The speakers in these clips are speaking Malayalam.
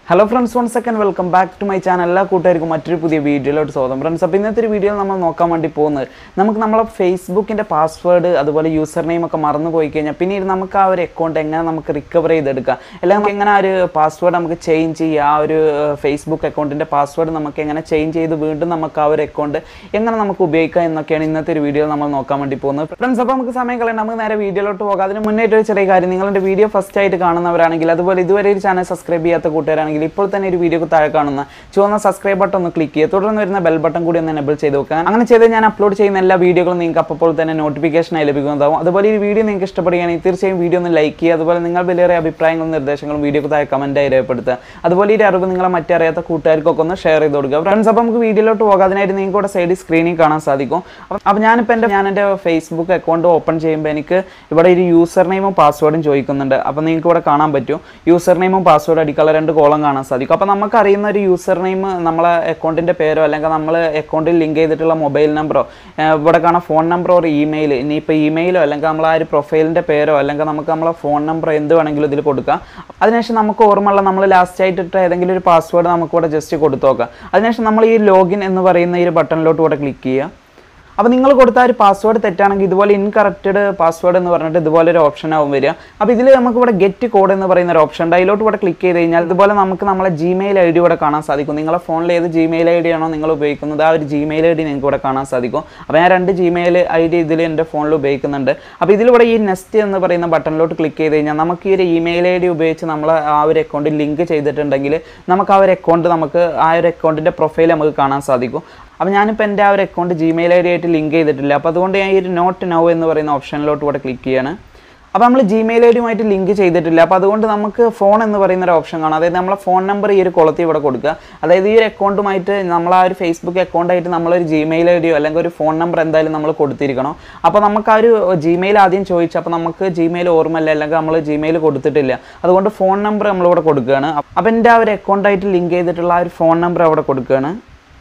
hello friends one second welcome back to my channel എല്ലാ കൂട്ടുകാർക്കും മറ്റൊരു പുതിയ വീഡിയോയിലോട്ട് സ്വാഗതം ഫ്രണ്ട്സ് അപ്പോൾ ഇന്നത്തെ ഒരു വീഡിയോയിൽ നമ്മൾ നോക്കാൻ വേണ്ടി പോകുന്നത് നമുക്ക് നമ്മളെ ഫേസ്ബുക്കിൻ്റെ പാസ്വേഡ് അതുപോലെ യൂസർ നെയിം ഒക്കെ മറന്നു പോയി കഴിഞ്ഞാൽ പിന്നീട് നമുക്ക് ആ ഒരു അക്കൗണ്ട് എങ്ങനെ നമുക്ക് റിക്കവർ ചെയ്തെടുക്കാം അല്ലെങ്കിൽ നമുക്ക് എങ്ങനെ ആ ഒരു പാസ്വേഡ് നമുക്ക് ചേഞ്ച് ചെയ്യുക ആ ഒരു ഫേസ്ബുക്ക് അക്കൗണ്ടിൻ്റെ പാസ്വേഡ് നമുക്ക് എങ്ങനെ ചേഞ്ച് ചെയ്ത് വീണ്ടും നമുക്ക് ആ ഒരു അക്കൗണ്ട് എങ്ങനെ നമുക്ക് ഉപയോഗിക്കാം എന്നൊക്കെയാണ് ഇന്നത്തെ ഒരു വീഡിയോ നമ്മൾ നോക്കാൻ വേണ്ടി പോകുന്നത് ഫ്രണ്ട്സ് അപ്പോൾ നമുക്ക് സമയം കളയണ്ട നമുക്ക് നേരെ വീഡിയോയിലോട്ട് പോകാം അതിന് മുന്നേറ്റ് ഒരു ചെറിയ കാര്യം നിങ്ങളുടെ വീഡിയോ ഫസ്റ്റ് ആയിട്ട് കാണുന്നവരാണെങ്കിൽ അതുപോലെ ഇതുവരെ ഒരു ചാനൽ സബ്സ്ക്രൈബ് ചെയ്യാത്ത കൂട്ടുകാരാണെങ്കിൽ ഇപ്പോൾ തന്നെ ഒരു വീഡിയോക്ക് താഴെ കാണുന്ന ചുവന്ന സബ്സ്ക്രൈബ് ബട്ടൺ ഒന്ന് ക്ലിക്ക് ചെയ്യുക തുടർന്ന് വരുന്ന ബെൽ ബട്ടൺ കൂടി ഒന്ന് എനബിൾ ചെയ്ത് വെക്കുക അങ്ങനെ ചെയ്ത് ഞാൻ അപ്ലോഡ് ചെയ്യുന്ന എല്ലാ വീഡിയോകളും നിങ്ങൾക്ക് അപ്പോൾ തന്നെ നോട്ടിഫിക്കേഷനായി ലഭിക്കുന്നതാവും അതുപോലെ ഈ വീഡിയോ നിങ്ങൾക്ക് ഇഷ്ടപ്പെടുകയാണെങ്കിൽ തീർച്ചയായും വീഡിയോ ഒന്ന് ലൈക്ക് ചെയ്യുക അതുപോലെ നിങ്ങൾ വിലയേറെ അഭിപ്രായങ്ങളും നിർദ്ദേശങ്ങളും വീഡിയോക്ക് താഴെ കമൻറ്റായി രേഖപ്പെടുത്തുക അതുപോലെ ഈ അറിവ് നിങ്ങളെ മറ്ററിയാത്ത കൂട്ടുകാർക്കൊക്കെ ഒന്ന് ഷെയർ ചെയ്ത് കൊടുക്കുക ഫ്രണ്ട്സ് അപ്പോൾ നമുക്ക് വീഡിയോയിലോട്ട് പോകാം അതിനായിട്ട് നിങ്ങൾക്ക് ഇവിടെ സൈഡിൽ സ്ക്രീനിൽ കാണാൻ സാധിക്കും അപ്പം അപ്പോൾ ഞാനിപ്പോൾ എൻ്റെ ഞാൻ എൻ്റെ ഫേസ്ബുക്ക് അക്കൗണ്ട് ഓപ്പൺ ചെയ്യുമ്പോൾ എനിക്ക് ഇവിടെ ഒരു യൂസർ നെയിമും പാസ്വേഡും ചോദിക്കുന്നുണ്ട് അപ്പോൾ നിങ്ങൾക്ക് ഇവിടെ കാണാൻ പറ്റും യൂസർ നെയിമും പാസ്വേഡ് അടിക്കാനുള്ള രണ്ട് കോളം കാണാൻ സാധിക്കും അപ്പോൾ നമുക്ക് അറിയുന്ന ഒരു യൂസർ നെയിം നമ്മളെ അക്കൗണ്ടിൻ്റെ പേരോ അല്ലെങ്കിൽ നമ്മൾ അക്കൗണ്ടിൽ ലിങ്ക് ചെയ്തിട്ടുള്ള മൊബൈൽ നമ്പറോ ഇവിടെ കാണാൻ ഫോൺ നമ്പറോ ഒരു ഇമെയിൽ ഇനിയിപ്പോൾ ഇമെയിലോ അല്ലെങ്കിൽ നമ്മൾ ആ ഒരു പ്രൊഫൈലിൻ്റെ പേരോ അല്ലെങ്കിൽ നമുക്ക് നമ്മളെ ഫോൺ നമ്പറോ എന്ത് വേണമെങ്കിലും ഇതിൽ കൊടുക്കാം അതിനുശേഷം നമുക്ക് ഓർമ്മയുള്ള നമ്മൾ ലാസ്റ്റ് ആയിട്ട് ഇട്ട ഏതെങ്കിലും ഒരു പാസ്വേഡ് നമുക്ക് ഇവിടെ ജസ്റ്റ് കൊടുത്തു നോക്കാം അതിനുശേഷം നമ്മൾ ഈ ലോഗിൻ എന്ന് പറയുന്ന ഈ ഒരു ബട്ടണിലോട്ട് ഇവിടെ ക്ലിക്ക് ചെയ്യുക അപ്പോൾ നിങ്ങൾ കൊടുത്ത ഒരു പാസ്വേഡ് തെറ്റാണെങ്കിൽ ഇതുപോലെ ഇൻകറക്റ്റഡ് പാസ്വേഡ് എന്ന് പറഞ്ഞിട്ട് ഇതുപോലെ ഒരു ഓപ്ഷൻ ആവും വരിക അപ്പോൾ ഇതിൽ നമുക്ക് ഇവിടെ ഗെറ്റ് കോഡ് എന്ന് പറയുന്ന ഒരു ഓപ്ഷൻ ഉണ്ട് അതിലോട്ട് ഇവിടെ ക്ലിക്ക് ചെയ്ത് കഴിഞ്ഞാൽ ഇതുപോലെ നമുക്ക് നമ്മളെ ജിമെയിൽ ഐ ഡി ഇവിടെ കാണാൻ സാധിക്കും നിങ്ങളെ ഫോണിൽ ഏത് ജിമെയിൽ ഐ ഡി ആണോ നിങ്ങൾ ഉപയോഗിക്കുന്നത് ആ ഒരു ജിമെയിൽ ഐ ഡി നിങ്ങൾക്ക് ഇവിടെ കാണാൻ സാധിക്കും അപ്പോൾ ഞാൻ രണ്ട് ജിമെയിൽ ഐ ഡി ഇതിൽ എൻ്റെ ഫോണിൽ ഉപയോഗിക്കുന്നുണ്ട് അപ്പോൾ ഇതിലൂടെ ഈ നെക്സ്റ്റ് എന്ന് പറയുന്ന ബട്ടണിലോട്ട് ക്ലിക്ക് ചെയ്ത് കഴിഞ്ഞാൽ നമുക്ക് ഈ ഒരു ഇമെയിൽ ഐ ഡി ഉപയോഗിച്ച് നമ്മൾ ആ ഒരു അക്കൗണ്ട് ലിങ്ക് ചെയ്തിട്ടുണ്ടെങ്കിൽ നമുക്ക് ആ ഒരു അക്കൗണ്ട് നമുക്ക് ആ ഒരു അക്കൗണ്ടിൻ്റെ പ്രൊഫൈൽ നമുക്ക് കാണാൻ സാധിക്കും അപ്പോൾ ഞാനിപ്പോൾ എൻ്റെ ആ ഒരു അക്കൗണ്ട് ജിമെയിൽ ഐ ഡി ആയിട്ട് ലിങ്ക് ചെയ്തിട്ടില്ല അപ്പോൾ അതുകൊണ്ട് ഞാൻ ഈ ഒരു നോട്ട് നൗ എന്ന് പറയുന്ന ഓപ്ഷനിലോട്ട് ഇവിടെ ക്ലിക്ക് ചെയ്യാണ് അപ്പോൾ നമ്മൾ ജിമെയിൽ ഐ ഡിയുമായിട്ട് ലിങ്ക് ചെയ്തിട്ടില്ല അപ്പോൾ അതുകൊണ്ട് നമുക്ക് ഫോൺ എന്ന് പറയുന്ന ഒരു ഓപ്ഷൻ കാണാം അതായത് നമ്മളെ ഫോൺ നമ്പർ ഈ ഒരു കുളത്തിൽ ഇവിടെ കൊടുക്കുക അതായത് ഈ ഒരു അക്കൗണ്ടുമായിട്ട് നമ്മൾ ആ ഒരു ഫേസ്ബുക്ക് അക്കൗണ്ടായിട്ട് നമ്മളൊരു ജിമെയിൽ ഐ ഡിയോ അല്ലെങ്കിൽ ഒരു ഫോൺ നമ്പർ എന്തായാലും നമ്മൾ കൊടുത്തിരിക്കണം അപ്പോൾ നമുക്ക് ആ ഒരു ജിമെയിൽ ആദ്യം ചോദിച്ചു അപ്പോൾ നമുക്ക് ജിമെയിൽ ഓർമ്മയില്ല അല്ലെങ്കിൽ നമ്മൾ ജിമെയിൽ കൊടുത്തിട്ടില്ല അതുകൊണ്ട് ഫോൺ നമ്പർ നമ്മളിവിടെ കൊടുക്കുകയാണ് അപ്പോൾ എൻ്റെ ആ ഒരു അക്കൗണ്ടായിട്ട് ലിങ്ക് ചെയ്തിട്ടുള്ള ആ ഒരു ഫോൺ നമ്പർ അവിടെ കൊടുക്കുകയാണ്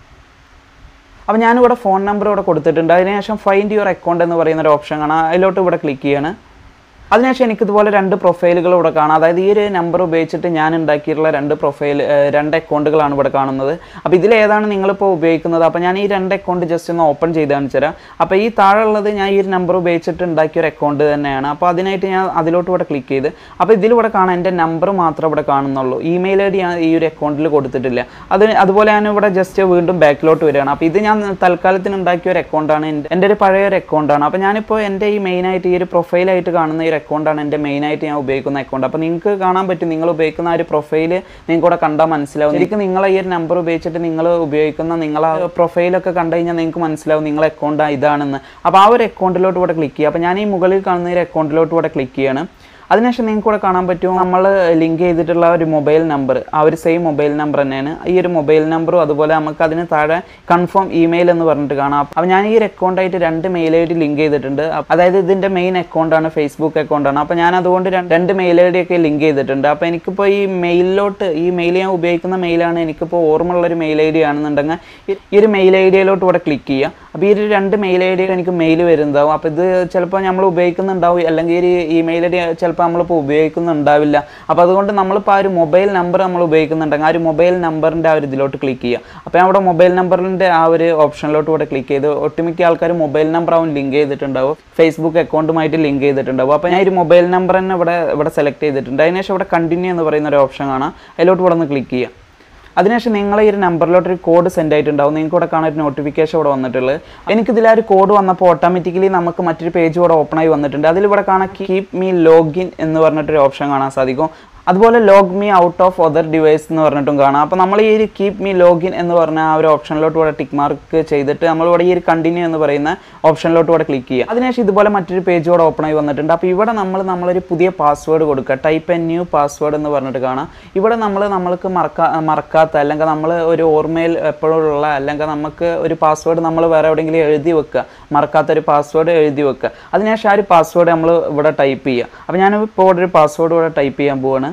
അപ്പോൾ ഞാനിവിടെ ഫോൺ നമ്പർ ഇവിടെ കൊടുത്തിട്ടുണ്ട് അതിനുശേഷം ഫൈൻഡ് യുവർ അക്കൗണ്ട് എന്ന് പറയുന്ന ഒരു ഓപ്ഷൻ കാണാം അതിലോട്ട് ഇവിടെ ക്ലിക്ക് ചെയ്യാണ് അതിനുശേഷം എനിക്ക് ഇതുപോലെ രണ്ട് പ്രൊഫൈലുകൾ ഇവിടെ കാണാം അതായത് ഈ ഒരു നമ്പർ ഉപയോഗിച്ചിട്ട് ഞാൻ ഉണ്ടാക്കിയിട്ടുള്ള രണ്ട് പ്രൊഫൈൽ രണ്ട് അക്കൗണ്ടുകളാണ് ഇവിടെ കാണുന്നത് അപ്പോൾ ഇതിൽ ഏതാണ് നിങ്ങളിപ്പോൾ ഉപയോഗിക്കുന്നത് അപ്പോൾ ഞാൻ ഈ രണ്ട് അക്കൗണ്ട് ജസ്റ്റ് ഒന്ന് ഓപ്പൺ ചെയ്ത് കാണിച്ചു തരാം അപ്പോൾ ഈ താഴെയുള്ളത് ഞാൻ ഈ ഒരു നമ്പർ ഉപയോഗിച്ചിട്ട് ഉണ്ടാക്കിയ ഒരു അക്കൗണ്ട് തന്നെയാണ് അപ്പോൾ അതിനായിട്ട് ഞാൻ അതിലോട്ട് ഇവിടെ ക്ലിക്ക് ചെയ്ത് അപ്പോൾ ഇതിലൂടെ കാണാൻ എൻ്റെ നമ്പർ മാത്രമേ ഇവിടെ കാണുന്നുള്ളൂ ഇമെയിൽ ഐ ഡി ഞാൻ ഈ ഒരു അക്കൗണ്ടിൽ കൊടുത്തിട്ടില്ല അത് അതുപോലെ ഞാൻ ഇവിടെ ജസ്റ്റ് വീണ്ടും ബാക്കിലോട്ട് വരികയാണ് അപ്പോൾ ഇത് ഞാൻ തൽക്കാലത്തിന് ഉണ്ടാക്കിയ ഒരു അക്കൗണ്ടാണ് എൻ്റെ എൻ്റെ ഒരു പഴയ ഒരു അക്കൗണ്ടാണ് അപ്പോൾ ഞാനിപ്പോൾ എൻ്റെ ഈ മെയിനായിട്ട് ഈ ഒരു പ്രൊഫൈലായിട്ട് കാണുന്ന ഈ ഒരു അക്കൗണ്ടാണ് എൻ്റെ മെയിനായിട്ട് ഞാൻ ഉപയോഗിക്കുന്ന അക്കൗണ്ട് അപ്പോൾ നിങ്ങൾക്ക് കാണാൻ പറ്റും നിങ്ങൾ ഉപയോഗിക്കുന്ന ആ ഒരു പ്രൊഫൈൽ നിങ്ങൾക്ക് ഇവിടെ കണ്ടാൽ മനസ്സിലാവും ശരിക്കും നിങ്ങൾ ഈ ഒരു നമ്പർ ഉപയോഗിച്ചിട്ട് നിങ്ങൾ ഉപയോഗിക്കുന്ന നിങ്ങളെ പ്രൊഫൈലൊക്കെ കണ്ടു കഴിഞ്ഞാൽ നിങ്ങൾക്ക് മനസ്സിലാവും നിങ്ങളെ അക്കൗണ്ട് ഇതാണെന്ന് അപ്പോൾ ആ ഒരു അക്കൗണ്ടിലോട്ട് ഇവിടെ ക്ലിക്ക് ചെയ്യുക അപ്പോൾ ഞാൻ ഈ മുകളിൽ കാണുന്ന ഒരു അക്കൗണ്ടിലോട്ട് ഇവിടെ ക്ലിക്ക് ചെയ്യാണ് അതിനുശേഷം നിങ്ങൾക്ക് കൂടെ കാണാൻ പറ്റും നമ്മൾ ലിങ്ക് ചെയ്തിട്ടുള്ള ഒരു മൊബൈൽ നമ്പർ ആ ഒരു സെയിം മൊബൈൽ നമ്പർ തന്നെയാണ് ഈ ഒരു മൊബൈൽ നമ്പറും അതുപോലെ നമുക്ക് അതിന് താഴെ കൺഫേം ഇമെയിൽ എന്ന് പറഞ്ഞിട്ട് കാണാം അപ്പോൾ ഞാൻ ഈ ഒരു അക്കൗണ്ടായിട്ട് രണ്ട് മെയിൽ ഐ ഡി ലിങ്ക് ചെയ്തിട്ടുണ്ട് അതായത് ഇതിൻ്റെ മെയിൻ അക്കൗണ്ടാണ് ഫേസ്ബുക്ക് അക്കൗണ്ടാണ് അപ്പോൾ ഞാൻ അതുകൊണ്ട് രണ്ട് മെയിൽ ഐ ഡി ഒക്കെ ലിങ്ക് ചെയ്തിട്ടുണ്ട് അപ്പോൾ എനിക്കിപ്പോൾ ഈ മെയിലിലോട്ട് ഈ മെയിൽ ഞാൻ ഉപയോഗിക്കുന്ന മെയിലാണ് എനിക്കിപ്പോൾ ഓർമ്മയുള്ള ഒരു മെയിൽ ഐ ഡി ആണെന്നുണ്ടെങ്കിൽ ഈ ഒരു മെയിൽ ഐ ഡിയിലോട്ട് ഇവിടെ ക്ലിക്ക് ചെയ്യുക അപ്പോൾ ഈ ഒരു രണ്ട് മെയിൽ ഐ ഡിയിൽ എനിക്ക് മെയിൽ വരുന്നതാവും അപ്പോൾ ഇത് ചിലപ്പോൾ നമ്മൾ ഉപയോഗിക്കുന്നുണ്ടാവും അല്ലെങ്കിൽ ഈ ഇമെയിൽ ഐ ഡി ചിലപ്പോൾ നമ്മളിപ്പോൾ ഉപയോഗിക്കുന്നുണ്ടാവില്ല അപ്പോൾ അതുകൊണ്ട് നമ്മളിപ്പോൾ ആ ഒരു മൊബൈൽ നമ്പർ നമ്മൾ ഉപയോഗിക്കുന്നുണ്ടെങ്കിൽ ആ ഒരു മൊബൈൽ നമ്പറിൻ്റെ ആ ഒരു ഇതിലോട്ട് ക്ലിക്ക് ചെയ്യുക അപ്പോൾ അവിടെ മൊബൈൽ നമ്പറിൻ്റെ ആ ഒരു ഓപ്ഷനിലോട്ട് ഇവിടെ ക്ലിക്ക് ചെയ്ത് ഒട്ടുമിക്ക ആൾക്കാർ മൊബൈൽ നമ്പർ ആവും ലിങ്ക് ചെയ്തിട്ടുണ്ടാവും ഫേസ്ബുക്ക് അക്കൗണ്ടുമായിട്ട് ലിങ്ക് ചെയ്തിട്ടുണ്ടാവും അപ്പോൾ ഞാൻ ഒരു മൊബൈൽ നമ്പർ തന്നെ ഇവിടെ ഇവിടെ സെലക്ട് ചെയ്തിട്ടുണ്ട് അതിനുശേഷം ഇവിടെ കണ്ടിന്യൂ എന്ന് പറയുന്ന ഒരു ഓപ്ഷൻ കാണാം അതിലോട്ട് ഇവിടെ ഒന്ന് ക്ലിക്ക് ചെയ്യുക അതിനുശേഷം നിങ്ങൾ ഈ ഒരു നമ്പറിലോട്ട് ഒരു കോഡ് സെൻഡ് ആയിട്ടുണ്ടാവും നിങ്ങൾക്ക് ഇവിടെ കാണാൻ ഒരു നോട്ടിഫിക്കേഷൻ ഇവിടെ വന്നിട്ടുള്ളത് എനിക്കിതിൽ ആ ഒരു കോഡ് വന്നപ്പോൾ ഓട്ടോമാറ്റിക്കലി നമുക്ക് മറ്റൊരു പേജ് ഇവിടെ ഓപ്പൺ ആയി വന്നിട്ടുണ്ട് അതിൽ ഇവിടെ കാണാൻ കീപ് മീ ലോഗിൻ എന്ന് പറഞ്ഞിട്ടൊരു ഓപ്ഷൻ കാണാൻ സാധിക്കും അതുപോലെ log me out of other device എന്ന് പറഞ്ഞിട്ടും കാണാം അപ്പോൾ നമ്മൾ ഈ ഒരു കീപ് മീ ലോഗിൻ എന്ന് പറഞ്ഞ ആ ഒരു ഓപ്ഷനിലോട്ട് ഇവിടെ ടിക്ക് മാർക്ക് ചെയ്തിട്ട് നമ്മളിവിടെ ഈ ഒരു കണ്ടിന്യൂ എന്ന് പറയുന്ന ഓപ്ഷനിലോട്ട് ഇവിടെ ക്ലിക്ക് ചെയ്യുക അതിനുശേഷം ഇതുപോലെ മറ്റൊരു പേജ് ഇവിടെ ഓപ്പൺ ആയി വന്നിട്ടുണ്ട് അപ്പോൾ ഇവിടെ നമ്മൾ നമ്മളൊരു പുതിയ പാസ്വേഡ് കൊടുക്കുക ടൈപ്പ് എ ന്യൂ പാസ്വേഡ് എന്ന് പറഞ്ഞിട്ട് കാണാം ഇവിടെ നമ്മൾ നമ്മൾക്ക് മറക്കാ മറക്കാത്ത അല്ലെങ്കിൽ നമ്മൾ ഒരു ഓർമ്മയിൽ എപ്പോഴുള്ള അല്ലെങ്കിൽ നമുക്ക് ഒരു പാസ്വേഡ് നമ്മൾ വേറെ എവിടെയെങ്കിലും എഴുതി വെക്കുക മറക്കാത്ത ഒരു പാസ്വേഡ് എഴുതി വെക്കുക അതിനുശേഷം ആ ഒരു പാസ്വേഡ് നമ്മൾ ഇവിടെ ടൈപ്പ് ചെയ്യുക അപ്പോൾ ഞാനിപ്പോൾ ഇവിടെ ഒരു പാസ്വേഡ് ഇവിടെ ടൈപ്പ് ചെയ്യാൻ പോവാണ്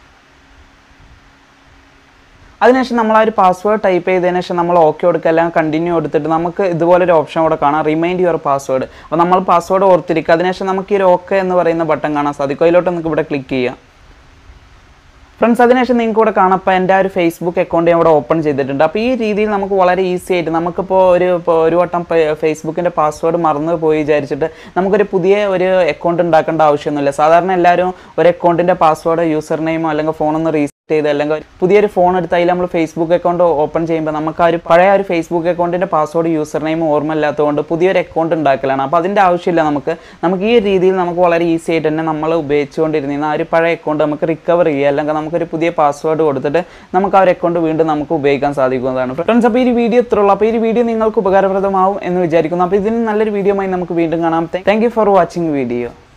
അതിനുശേഷം നമ്മൾ ആ ഒരു പാസ്വേഡ് ടൈപ്പ് ചെയ്തതിന് ശേഷം നമ്മൾ ഓക്കെ കൊടുക്കുക എല്ലാം കണ്ടിന്യൂ എടുത്തിട്ട് നമുക്ക് ഇതുപോലെ ഒരു ഓപ്ഷൻ ഇവിടെ കാണാം റിമൈൻഡ് യുവർ പാസ്വേഡ് അപ്പോൾ നമ്മൾ പാസ്വേഡ് ഓർത്തിരിക്കുക അതിനുശേഷം നമുക്ക് ഈ ഒരു ഓക്കെ എന്ന് പറയുന്ന ബട്ടൺ കാണാൻ സാധിക്കും അതിലോട്ട് നമുക്ക് ഇവിടെ ക്ലിക്ക് ചെയ്യാം ഫ്രണ്ട്സ് അതിനുശേഷം നിങ്ങൾക്ക് കൂടെ കാണാം അപ്പോൾ എൻ്റെ ആ ഒരു ഫേസ്ബുക്ക് അക്കൗണ്ട് ഞാൻ ഇവിടെ ഓപ്പൺ ചെയ്തിട്ടുണ്ട് അപ്പോൾ ഈ രീതിയിൽ നമുക്ക് വളരെ ഈസി ആയിട്ട് നമുക്കിപ്പോൾ ഒരു ഇപ്പോൾ ഒരു വട്ടം ഫേസ്ബുക്കിൻ്റെ പാസ്വേഡ് മറന്നു പോയി വിചാരിച്ചിട്ട് നമുക്കൊരു പുതിയ ഒരു അക്കൗണ്ട് ഉണ്ടാക്കേണ്ട ആവശ്യമൊന്നുമില്ല സാധാരണ എല്ലാവരും ഒരു അക്കൗണ്ടിൻ്റെ പാസ്വേഡ് യൂസർ നെയിമോ അല്ലെങ്കിൽ ഫോണൊന്ന് റീ ചെയ്ത് അല്ലെങ്കിൽ പുതിയൊരു ഫോൺ എടുത്ത് അതിൽ നമ്മൾ ഫേസ്ബുക്ക് അക്കൗണ്ട് ഓപ്പൺ ചെയ്യുമ്പോൾ നമുക്ക് ആ ഒരു പഴയ ഒരു ഫേസ്ബുക്ക് അക്കൗണ്ടിൻ്റെ പാസ്വേഡ് യൂസർ നെയിം ഓർമ്മ ഇല്ലാത്തതുകൊണ്ട് പുതിയൊരു അക്കൗണ്ട് ഉണ്ടാക്കലാണ് അപ്പോൾ അതിൻ്റെ ആവശ്യമില്ല നമുക്ക് നമുക്ക് ഈ രീതിയിൽ നമുക്ക് വളരെ ഈസി ആയിട്ട് തന്നെ നമ്മൾ ഉപയോഗിച്ചുകൊണ്ടിരുന്ന ആ ഒരു പഴയ അക്കൗണ്ട് നമുക്ക് റിക്കവർ ചെയ്യുക അല്ലെങ്കിൽ നമുക്കൊരു പുതിയ പാസ്വേഡ് കൊടുത്തിട്ട് നമുക്ക് ആ ഒരു അക്കൗണ്ട് വീണ്ടും നമുക്ക് ഉപയോഗിക്കാൻ സാധിക്കുന്നതാണ് ഫ്രണ്ട്സ് അപ്പോൾ ഈ ഒരു വീഡിയോ ഇത്ര ഉള്ളൂ അപ്പോൾ ഈ ഒരു വീഡിയോ നിങ്ങൾക്ക് ഉപകാരപ്രദമാവും എന്ന് വിചാരിക്കുന്നു അപ്പോൾ ഇതിന് നല്ലൊരു വീഡിയോ ആയി നമുക്ക് വീണ്ടും കാണാം thank you for watching video